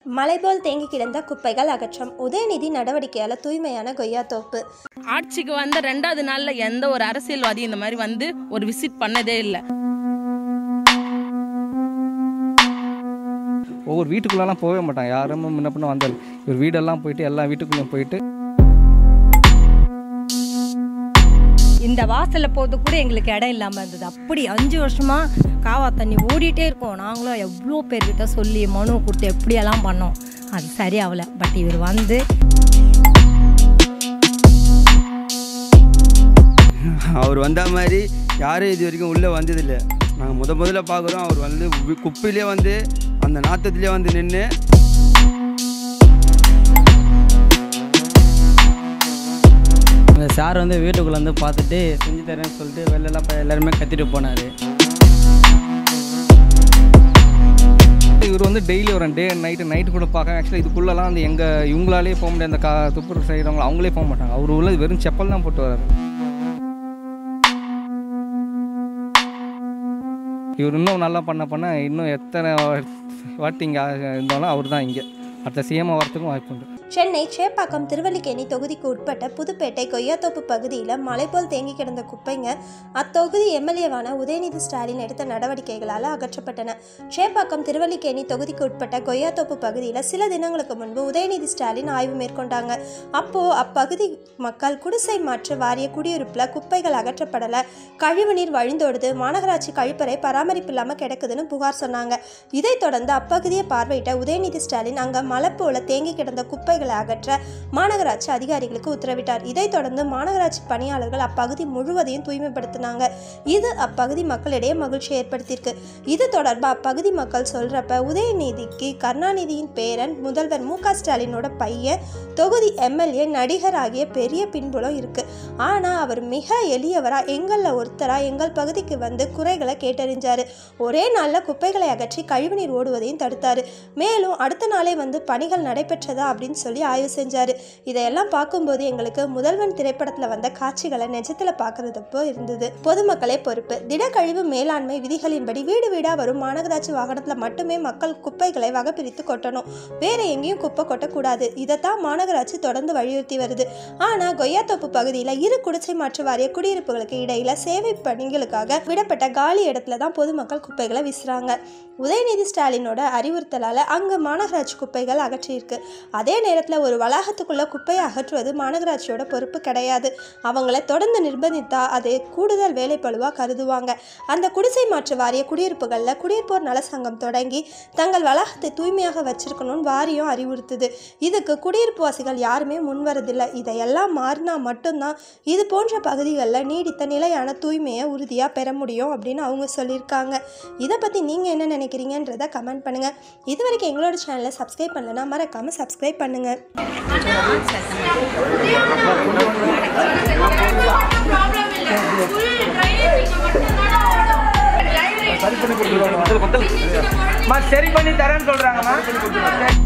மலைபோல் தேங்கி கிடந்த குப்பைகள் அகற்றம் உதயநிதி நடவடிக்கையால தூய்மையான கொய்யா தோப்பு ஆட்சிக்கு வந்த ரெண்டாவது நாள்ல எந்த ஒரு அரசியல்வாதி இந்த மாதிரி வந்து ஒரு விசிட் பண்ணதே இல்லை ஒவ்வொரு வீட்டுக்குள்ளெல்லாம் போகவே மாட்டாங்க யாரும் முன்ன பின்ன வந்தால் இவர் வீடெல்லாம் போயிட்டு எல்லா வீட்டுக்குள்ளேயும் போயிட்டு இந்த வாசல்ல போகிறது கூட எங்களுக்கு இடம் இல்லாமல் இருந்தது அப்படி அஞ்சு வருஷமா காவா தண்ணி ஓடிட்டே இருக்கோம் நாங்களும் எவ்வளோ பேர்கிட்ட சொல்லி மனு கொடுத்து எப்படியெல்லாம் பண்ணோம் அது சரியாகல பட் இவர் வந்து அவர் வந்த மாதிரி யாரும் இது வரைக்கும் உள்ளே வந்ததில்லை நாங்கள் முத முதல்ல பார்க்குறோம் அவர் வந்து வி- குப்பையிலே வந்து அந்த நாத்தத்திலே வந்து நின்று அந்த சார் வந்து வீட்டுக்குள்ளே வந்து பார்த்துட்டு செஞ்சு தரேன்னு சொல்லிட்டு வெளிலலாம் போய் எல்லாருமே கத்திட்டு போனார் இவர் வந்து டெய்லி வரும் டே நைட்டு நைட்டு கூட பார்க்க ஆக்சுவலாக இதுக்குள்ளெல்லாம் அந்த எங்கள் இவங்களாலே போக முடியாது அந்த கா துப்புரவு செய்கிறவங்க அவங்களே போக மாட்டாங்க அவர் உள்ள வெறும் செப்பல் தான் போட்டு வர்றாரு இவர் இன்னும் நல்லா பண்ண பண்ண இன்னும் எத்தனை வாட்டி இங்கே இருந்தாலும் அவர் தான் இங்கே அடுத்த சிஎம் வரத்துக்கும் வாய்ப்பு உண்டு சென்னை சேப்பாக்கம் திருவல்லிக்கேணி தொகுதிக்கு உட்பட்ட புதுப்பேட்டை கொய்யாத்தோப்பு பகுதியில் மலை போல் தேங்கி கிடந்த குப்பைங்க அத்தொகுதி எம்எல்ஏவான உதயநிதி ஸ்டாலின் எடுத்த நடவடிக்கைகளால் அகற்றப்பட்டன சேப்பாக்கம் திருவல்லிக்கேணி தொகுதிக்கு உட்பட்ட கொய்யாத்தோப்பு பகுதியில் சில தினங்களுக்கு முன்பு உதயநிதி ஸ்டாலின் ஆய்வு மேற்கொண்டாங்க அப்போ அப்பகுதி மக்கள் குடிசை மாற்று வாரிய குடியிருப்பில் குப்பைகள் அகற்றப்படலை கழிவுநீர் வழிந்தோடுது மாநகராட்சி கழிப்பறை பராமரிப்பு இல்லாமல் கிடக்குதுன்னு புகார் சொன்னாங்க இதைத் தொடர்ந்து அப்பகுதியை பார்வையிட்ட உதயநிதி ஸ்டாலின் அங்கே மலை போல தேங்கி கிடந்த குப்பைகளை அகற்ற மாநகராட்சி அதிகாரிகளுக்கு உத்தரவிட்டார் இதைத் தொடர்ந்து மாநகராட்சி பணியாளர்கள் அப்பகுதி முழுவதையும் தூய்மைப்படுத்தினாங்க இது அப்பகுதி மக்களிடையே மகிழ்ச்சி ஏற்படுத்தியிருக்கு இது தொடர்பாக அப்பகுதி மக்கள் சொல்றப்ப உதயநிதிக்கு கருணாநிதியின் பேரன் முதல்வர் மு க ஸ்டாலினோட பையன் தொகுதி எம்எல்ஏ நடிகர் ஆகிய பெரிய பின்புலம் இருக்கு ஆனால் அவர் மிக எளியவரா எங்களில் ஒருத்தரா எங்கள் பகுதிக்கு வந்து குறைகளை கேட்டறிஞ்சாரு ஒரே நாளில் குப்பைகளை அகற்றி கழிவுநீர் ஓடுவதையும் தடுத்தாரு மேலும் அடுத்த நாளே வந்து பணிகள் நடைபெற்றதா அப்படின்னு சொல்லி ஆய்வு செஞ்சாரு இதையெல்லாம் பார்க்கும்போது எங்களுக்கு முதல்வன் திரைப்படத்தில் வந்த காட்சிகளை நிஜத்தில் பார்க்கறதுப்போ இருந்தது பொதுமக்களே பொறுப்பு திடக்கழிவு மேலாண்மை விதிகளின்படி வீடு வீடாக வரும் மாநகராட்சி வாகனத்தில் மட்டுமே மக்கள் குப்பைகளை வகைப்பிரித்து கொட்டணும் வேற எங்கேயும் குப்பை கொட்டக்கூடாது இதைத்தான் மாநகராட்சி தொடர்ந்து வலியுறுத்தி வருது ஆனால் கொய்யாத்தோப்பு பகுதியில் இரு குடிசை மாற்று வாரிய குடியிருப்புகளுக்கு இடையில சேவை பணிகளுக்காக விடப்பட்ட காலி இடத்துல தான் பொதுமக்கள் குப்பைகளை வீசுறாங்க உதயநிதி ஸ்டாலினோட அறிவுறுத்தலால் அங்கு மாநகராட்சி குப்பைகள் அகற்றியிருக்கு அதே நேரத்தில் ஒரு வளாகத்துக்குள்ள குப்பையை அகற்றுவது மாநகராட்சியோட பொறுப்பு கிடையாது அவங்கள தொடர்ந்து நிர்பந்தித்தா அது கூடுதல் வேலைப்பளுவாக கருதுவாங்க அந்த குடிசை மாற்று வாரிய குடியிருப்புகளில் குடியிருப்போர் நல சங்கம் தொடங்கி தங்கள் வளாகத்தை தூய்மையாக வச்சிருக்கணும்னு வாரியம் அறிவுறுத்துது இதுக்கு குடியிருப்பு வாசிகள் யாருமே முன்வரதில்லை இதையெல்லாம் மாறினா மட்டும்தான் இது போன்ற பகுதிகளில் நீடித்த நிலையான தூய்மையை உறுதியாக பெற முடியும் அப்படின்னு அவங்க சொல்லியிருக்காங்க இதை பற்றி நீங்கள் என்ன நினைக்கிறீங்கன்றதை கமெண்ட் பண்ணுங்கள் இது வரைக்கும் எங்களோட சேனலை சப்ஸ்கிரைப் பண்ணலைன்னா மறக்காமல் சப்ஸ்கிரைப் பண்ணுங்கள் சரி பண்ணி தரேன்னு சொல்றாங்கம்மா